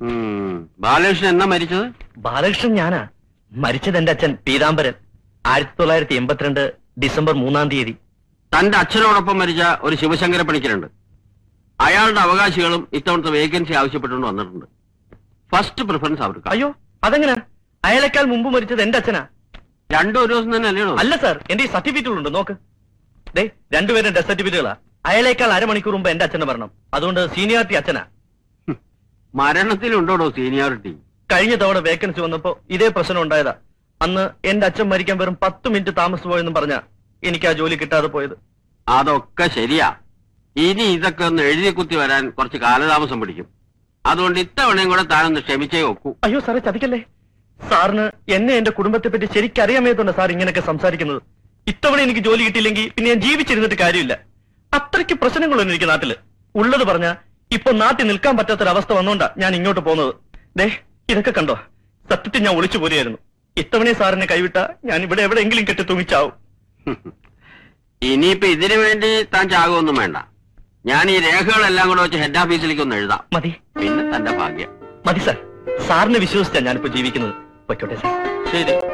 ഉം. ബാലകൃഷ്ണൻ എന്നാ മരിച്ചത് ബാലകൃഷ്ണൻ ഞാനാ മരിച്ചത് എന്റെ അച്ഛൻ പീതാംബരൻ ആയിരത്തി തൊള്ളായിരത്തി എൺപത്തിരണ്ട് ഡിസംബർ മൂന്നാം തീയതി തന്റെ അച്ഛനോടൊപ്പം മരിച്ച ഒരു ശിവശങ്കര പണിക്കരുണ്ട് അയാളുടെ അവകാശികളും ഇത്തവണത്തെ വേക്കൻസി ആവശ്യപ്പെട്ടുകൊണ്ട് വന്നിട്ടുണ്ട് ഫസ്റ്റ് പ്രിഫറൻസ് അവർക്ക് അയ്യോ അതെങ്ങനെ അയാളെക്കാൾ മുമ്പ് മരിച്ചത് എന്റെ അച്ഛനാ രണ്ടു ഒരു ദിവസം തന്നെ അല്ലേ അല്ല സാർ എന്റെ ഈ സർട്ടിഫിക്കറ്റുകളുണ്ട് നോക്ക് ദേ രണ്ടുപേരും ഡെത്ത് സർട്ടിഫിക്കറ്റുകളാ അയാളേക്കാൾ അരമണിക്കൂർ മുമ്പ് എന്റെ അച്ഛനെ വരണം അതുകൊണ്ട് സീനിയോറിറ്റി അച്ഛനാ മരണത്തിലുണ്ടോടോ സീനിയോറിറ്റി കഴിഞ്ഞ തവണ വേക്കൻസി വന്നപ്പോ ഇതേ പ്രശ്നം ഉണ്ടായതാ അന്ന് എന്റെ അച്ഛൻ മരിക്കാൻ വെറും പത്ത് മിനിറ്റ് താമസിച്ചു പോയെന്നും പറഞ്ഞ എനിക്ക് ആ ജോലി കിട്ടാതെ പോയത് അതൊക്കെ ശരിയാ ഇനി ഇതൊക്കെ ഒന്ന് എഴുതി കുത്തി വരാൻ കുറച്ച് കാലതാമസം പിടിക്കും അതുകൊണ്ട് ഇത്തവണയും കൂടെ താനൊന്ന് ക്ഷമിച്ചേ ഒക്കൂ അയ്യോ സാറേ ചതിക്കല്ലേ സാറിന് എന്നെ എന്റെ കുടുംബത്തെ പറ്റി ശരിക്കറിയാമേതുണ്ട് സാർ ഇങ്ങനെയൊക്കെ സംസാരിക്കുന്നത് ഇത്തവണ എനിക്ക് ജോലി കിട്ടിയില്ലെങ്കിൽ പിന്നെ ഞാൻ ജീവിച്ചിരുന്നിട്ട് കാര്യമില്ല അത്രയ്ക്ക് പ്രശ്നങ്ങളൊന്നും എനിക്ക് നാട്ടില് ഉള്ളത് പറഞ്ഞ ഇപ്പൊ നാട്ടിൽ നിൽക്കാൻ പറ്റാത്തൊരവസ്ഥ വന്നോണ്ടാ ഞാൻ ഇങ്ങോട്ട് പോകുന്നത് ദേ ഇതൊക്കെ കണ്ടോ സത്യത്തിൽ ഞാൻ ഒളിച്ചു പോരുകയായിരുന്നു ഇത്തവണ സാറിനെ കൈവിട്ട ഞാൻ ഇവിടെ എവിടെയെങ്കിലും കെട്ടി തൂങ്ങിച്ചാവും ഇനിയിപ്പോ ഇതിനു വേണ്ടി താൻ ചാകുമൊന്നും വേണ്ട ഞാൻ ഈ രേഖകളെല്ലാം കൂടെ വെച്ച് ഹെഡ് ഓഫീസിലേക്ക് ഒന്ന് എഴുതാം മതി പിന്നെ തന്റെ ഭാഗ്യം മതി സാർ സാറിനെ വിശ്വസിച്ചാ ഞാനിപ്പോ ജീവിക്കുന്നത് പൊയ്ക്കോട്ടെ സാർ ശരി